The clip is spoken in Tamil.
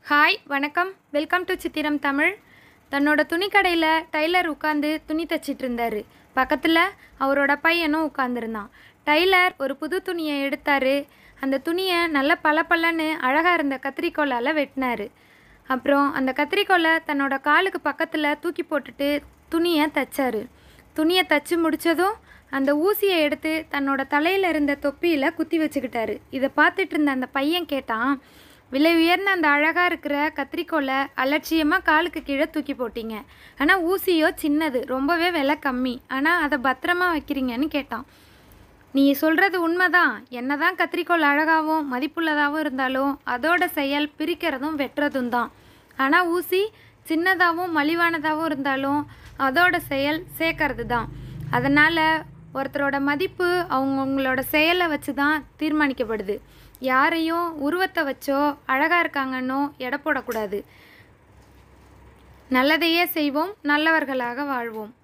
ஹாய் வணக்கம் வெல்கம் டு சித்திரம் தமிழ் தன்னோட துணிக்கடையில் டைலர் உட்காந்து துணி தச்சிட்டு இருந்தாரு பக்கத்தில் அவரோட பையனும் உட்காந்துருந்தான் டைலர் ஒரு புது துணியை எடுத்தாரு அந்த துணியை நல்ல பளபளன்னு அழகாக இருந்த கத்திரிக்கோலால் வெட்டினாரு அப்புறம் அந்த கத்திரிக்கோலை தன்னோட காலுக்கு பக்கத்தில் தூக்கி போட்டுட்டு துணியை தச்சாரு துணியை தச்சு முடிச்சதும் அந்த ஊசியை எடுத்து தன்னோட தலையில் இருந்த தொப்பியில் குத்தி வச்சுக்கிட்டாரு இதை பார்த்துட்டு இருந்த அந்த பையன் கேட்டான் விலை உயர்ந்த அந்த அழகாக இருக்கிற கத்திரிக்கோலை அலட்சியமாக காலுக்கு கீழே தூக்கி போட்டீங்க ஆனால் ஊசியோ சின்னது ரொம்பவே விலை கம்மி ஆனால் அதை பத்திரமா வைக்கிறீங்கன்னு கேட்டான் நீ சொல்கிறது உண்மைதான் என்னதான் கத்திரிக்கோல் அழகாகவும் மதிப்புள்ளதாகவும் இருந்தாலும் அதோட செயல் பிரிக்கிறதும் வெட்டுறதும் தான் ஆனால் ஊசி சின்னதாகவும் மலிவானதாகவும் இருந்தாலும் அதோட செயல் சேர்க்கறது தான் அதனால் ஒருத்தரோட மதிப்பு அவங்கவுங்களோட செயலை வச்சு தான் தீர்மானிக்கப்படுது யாரையும் உருவத்தை வச்சோ அழகாக இருக்காங்கன்னோ எடை போடக்கூடாது நல்லதையே செய்வோம் நல்லவர்களாக வாழ்வோம்